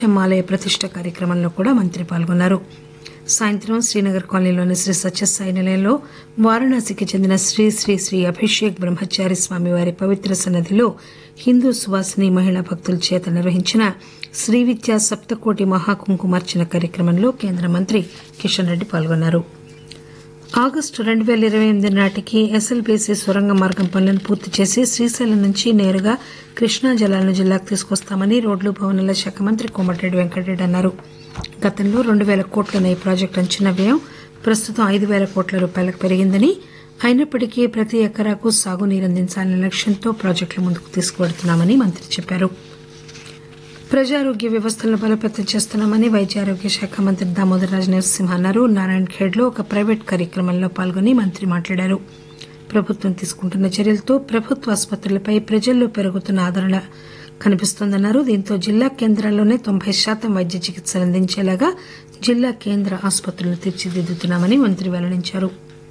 ఆలయ ప్రతిష్ట కార్యక్రమంలో కూడా మంత్రి పాల్గొన్నారు సాయంత్రం శ్రీనగర్ కాలనీలోని శ్రీ సత్యసాయి నిలయంలో వారణాసికి చెందిన శ్రీ శ్రీ శ్రీ అభిషేక్ బ్రహ్మచారి స్వామి వారి పవిత్ర సన్నిధిలో హిందూ సువాసిని మహిళా భక్తుల చేత నిర్వహించిన శ్రీ విద్యా సప్తకోటి మహాకుంకుమార్చన కార్యక్రమంలో కేంద్ర మంత్రి కిషన్ రెడ్డి పాల్గొన్నారు ఆగస్టు రెండు పేల ఇరవై ఎనిమిది నాటికి ఎస్ఎల్బీసీ సొరంగ మార్గం పనులను పూర్తి చేసి శ్రీశైలం నుంచి నేరుగా కృష్ణా జలాలను జిల్లాకు తీసుకొస్తామని రోడ్లు భవనాల శాఖ మంత్రి కోమటిరెడ్డి వెంకటరెడ్డి అన్నారు గతంలో రెండు పేల కోట్లున్న ఈ ప్రాజెక్టు అంచనా వ్యయం ప్రస్తుతం ఐదు పేల కోట్ల రూపాయలకు పెరిగిందని అయినప్పటికీ ప్రతి ఎకరాకు సాగునీరు అందించాలనే లక్ష్యంతో ప్రాజెక్టులు ముందుకు తీసుకువెడుతున్నామని మంత్రి చెప్పారు ప్రజారోగ్య వ్యవస్థలను బలోపేతం చేస్తున్నామని వైద్య ఆరోగ్య శాఖ మంత్రి దామోదర్ రాజ నరసింహ అన్నారు నారాయణ ఖేడ్లో ఒక ప్రైవేట్ కార్యక్రమంలో పాల్గొని మంత్రి మాట్లాడారు ప్రభుత్వం తీసుకుంటున్న చర్యలతో ప్రభుత్వ ఆసుపత్రులపై ప్రజల్లో పెరుగుతున్న ఆదరణ కనిపిస్తోందన్నారు దీంతో జిల్లా కేంద్రాల్లోనే తొంభై శాతం వైద్య చికిత్సలు అందించేలాగా జిల్లా కేంద్ర ఆసుపత్రులను తీర్చిదిద్దుతున్నామని మంత్రి వెల్లడించారు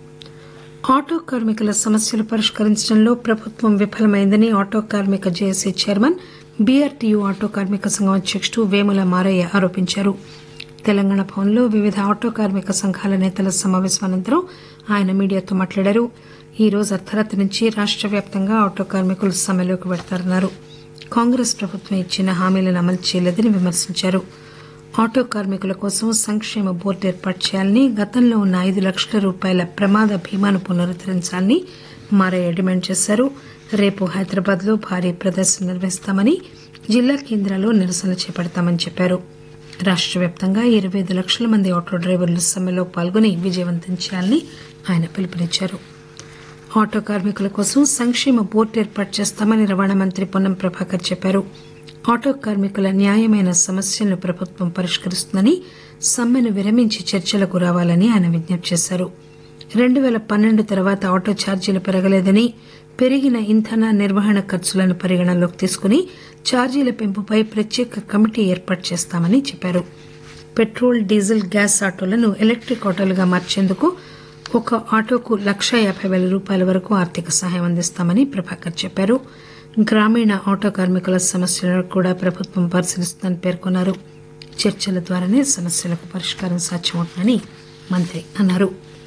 ఆటో కార్మికుల సమస్యలు పరిష్కరించడంలో ప్రభుత్వం విఫలమైందని ఆటో కార్మిక జేఏసీ చైర్మన్ బీఆర్టీయూ ఆటో కార్మిక సంఘం అధ్యకుడు వేముల మారయ్య ఆరోపించారు తెలంగాణ భవన్లో వివిధ ఆటో కార్మిక సంఘాల నేతల సమావేశం అనంతరం ఆయన మీడియాతో మాట్లాడారు ఈ రోజు అర్ధరాత్రి నుంచి రాష్ట వ్యాప్తంగా ఆటో కార్మికులు సమ్మెలోకి పెడతారన్నారు కాంగ్రెస్ ప్రభుత్వం ఇచ్చిన హామీలను అమలు చేయలేదని విమర్శించారు ఆటో కార్మికుల కోసం సంక్షేమ బోర్డు ఏర్పాటు చేయాలని గతంలో ఉన్న ఐదు లక్షల రూపాయల ప్రమాద బీమాను పునరుద్దరించాలని మారయ్య డిమాండ్ చేశారు రేపు హైదరాబాద్ లో భారీ ప్రదర్శన నిర్వహిస్తామని జిల్లా కేంద్రాల్లో నిరసనలు చేపడతామని చెప్పారు రాష్ట వ్యాప్తంగా ఇరవై ఐదు లక్షల మంది ఆటో డ్రైవర్లు సమ్మెలో పాల్గొని విజయవంతం చేయాలని ఆయన పిలుపునిచ్చారు ఆటో కార్మికుల కోసం సంక్షేమ బోర్డు ఏర్పాటు చేస్తామని రవాణా మంత్రి పొన్నం ప్రభాకర్ చెప్పారు ఆటో కార్మికుల న్యాయమైన సమస్యలను ప్రభుత్వం పరిష్కరిస్తుందని సమ్మెను విరమించి చర్చలకు రావాలని ఆయన విజ్ఞప్తి చేశారు రెండు పేల పన్నెండు తర్వాత ఆటో ఛార్జీలు పెరగలేదని పెరిగిన ఇంధన నిర్వహణ ఖర్చులను పరిగణనలోకి తీసుకుని ఛార్జీల పెంపుపై ప్రత్యేక కమిటీ ఏర్పాటు చేస్తామని చెప్పారు పెట్రోల్ డీజిల్ గ్యాస్ ఆటోలను ఎలక్టిక్ ఆటోలుగా మార్చేందుకు ఒక ఆటోకు లక్ష యాభై పేల రూపాయల వరకు ఆర్థిక సహాయం అందిస్తామని ప్రభాకర్ చెప్పారు గ్రామీణ ఆటో కార్మికుల సమస్యలను కూడా ప్రభుత్వం పరిశీలిస్తుందని పేర్కొన్నారు చర్చల ద్వారానే సమస్యలకు పరిష్కారం సాధ్యమవుతుందని మంత్రి అన్నారు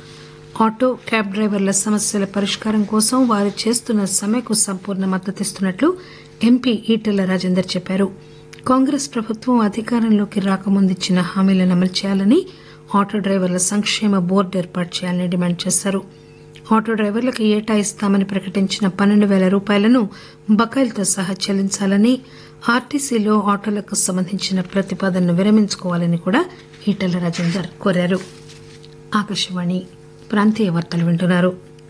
ఆటో క్యాబ్ డ్రైవర్ల సమస్యల పరిష్కారం కోసం వారు చేస్తున్న సమ్మెకు సంపూర్ణ మద్దతిస్తున్నట్లు ఎంపీ ఈటెల రాజేందర్ చెప్పారు కాంగ్రెస్ ప్రభుత్వం అధికారంలోకి రాకముందు ఇచ్చిన హామీలను అమలు చేయాలని ఆటో డ్రైవర్ల సంక్షేమ బోర్డు ఏర్పాటు చేయాలని డిమాండ్ చేశారు ఆటో డ్రైవర్లకు ఏటా ఇస్తామని ప్రకటించిన పన్నెండు పేల రూపాయలను బకాయిలతో సహా చెల్లించాలని ఆర్టీసీలో ఆటోలకు సంబంధించిన ప్రతిపాదనను విరమించుకోవాలని కూడా ఈటెల రాజేందర్ కోరారు ఆకాశవాణి ప్రాంతీయ వార్తలు వింటున్నారు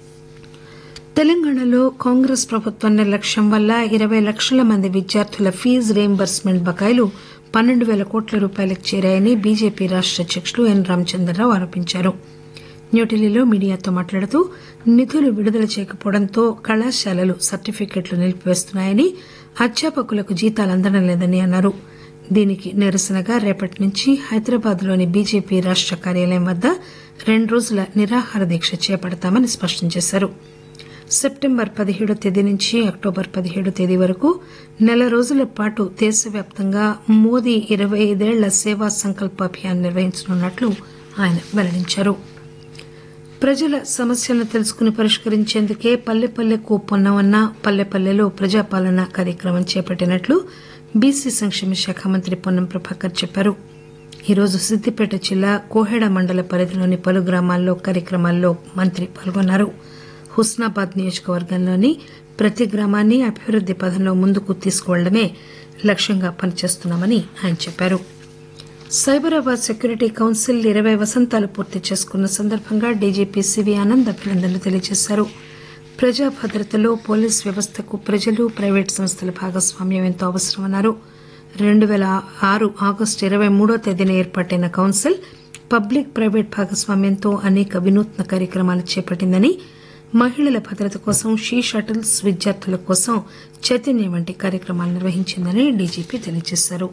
తెలంగాణలో కాంగ్రెస్ ప్రభుత్వం నిర్లక్ష్యం వల్ల ఇరవై లక్షల మంది విద్యార్థుల ఫీజు రీయింబర్స్మెంట్ బకాయిలు పన్నెండు పేల కోట్ల రూపాయలకు చేరాయని బీజేపీ రాష్ట అధ్యకుడు ఎన్ రామచంద్రరావు ఆరోపించారు న్యూఢిల్లీలో మీడియాతో మాట్లాడుతూ నిధులు విడుదల చేయకపోవడంతో కళాశాలలు సర్టిఫికెట్లు నిలిపివేస్తున్నాయని అధ్యాపకులకు జీతాలు అందడం లేదని అన్నారు దీనికి నిరసనగా రేపటి నుంచి హైదరాబాద్లోని బీజేపీ రాష్ట కార్యాలయం వద్ద రెండు రోజుల నిరాహార దీక్ష చేపడతామని స్పష్టం చేశారు సెప్టెంబర్ పదిహేడో తేదీ నుంచి అక్టోబర్ పదిహేడో తేదీ వరకు నెల రోజుల పాటు దేశవ్యాప్తంగా మోదీ ఇరవై ఐదేళ్ల సేవా సంకల్ప అభియాన్ నిర్వహించనున్నట్లు ఆయన వెల్లడించారు ప్రజల సమస్యలను తెలుసుకుని పరిష్కరించేందుకే పల్లె పల్లెకు పొన్నవన్న పల్లె పల్లెలో ప్రజాపాలన కార్యక్రమం చేపట్టినట్లు బీసీ సంక్షేమ శాఖ మంత్రి పొన్నం ప్రభాకర్ చెప్పారు ఈరోజు సిద్దిపేట జిల్లా కోహెడ మండల పరిధిలోని పలు గ్రామాల్లో కార్యక్రమాల్లో మంత్రి పాల్గొన్నారు హుస్నాబాద్ నియోజకవర్గంలోని ప్రతి గ్రామాన్ని అభివృద్ది పథంలో ముందుకు తీసుకువెళ్లడమే లక్ష్యంగా పనిచేస్తున్నామని ఆయన చెప్పారు సైబరాబాద్ సెక్యూరిటీ కౌన్సిల్ ఇరవై వసంతాలు పూర్తి చేసుకున్న సందర్భంగా డీజీపీ సివి ఆనంద్ అభినందనలు తెలియజేశారు ప్రజా భద్రతలో పోలీస్ వ్యవస్థకు ప్రజలు ప్రైవేటు సంస్థల భాగస్వామ్యం ఎంతో అవసరమన్నారు రెండు పేల ఆరు ఆగస్టు ఇరవై మూడో తేదీన ఏర్పాటైన కౌన్సిల్ పబ్లిక్ ప్రైవేట్ భాగస్వామ్యంతో అనేక వినూత్న కార్యక్రమాలు చేపట్టిందని మహిళల భద్రత కోసం షీ షటిల్స్ విద్యార్థుల కోసం చైతన్యం వంటి కార్యక్రమాలు నిర్వహించిందని డీజీపీ తెలియజేశారు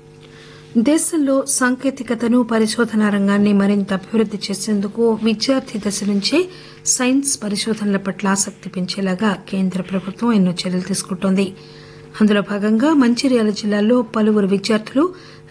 దేశంలో సాంకేతికతను పరిశోధనా రంగాన్ని మరింత అభివృద్ది చేసేందుకు విద్యార్థి దశ నుంచే సైన్స్ పరిశోధనల పట్ల ఆసక్తి పెంచేలాగా కేంద్ర ప్రభుత్వం ఎన్నో చర్యలు తీసుకుంటోంది అందులో భాగంగా మంచిర్యాల జిల్లాలో పలువురు విద్యార్థులు